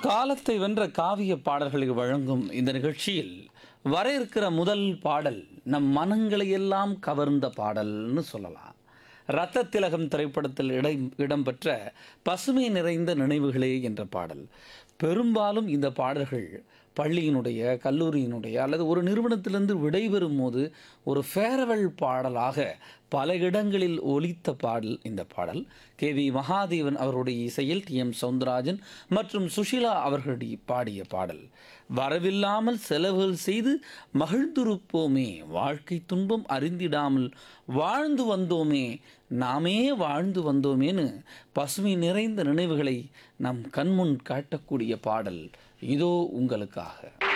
காலத்தை வென்ற காவிய பாடல்களை வழங்கும் இந்த நிகழ்ச்சியில் வர இருக்கிற முதல் பாடல் நம் மனங்களை எல்லாம் கவர்ந்த பாடல்னு சொல்லலாம் ரத்த திலகம் திரைப்படத்தில் இடை இடம்பெற்ற பசுமை நிறைந்த நினைவுகளே என்ற பாடல் பெரும்பாலும் இந்த பாடல்கள் பள்ளியினுடைய கல்லூரியினுடைய அல்லது ஒரு நிறுவனத்திலிருந்து விடைபெறும் போது ஒரு ஃபேர்வெல் பாடலாக பல இடங்களில் ஒலித்த பாடல் இந்த பாடல் கே வி மகாதேவன் அவருடைய இசையில் டி எம் சவுந்தரராஜன் மற்றும் சுஷிலா அவர்களுடைய பாடிய பாடல் வரவில்லாமல் செலவுகள் செய்து மகிழ்ந்திருப்போமே வாழ்க்கை துன்பம் அறிந்திடாமல் வாழ்ந்து வந்தோமே நாமே வாழ்ந்து வந்தோமேன்னு பசுமை நிறைந்த நினைவுகளை நம் கண்முன் காட்டக்கூடிய பாடல் இதோ உங்களுக்காக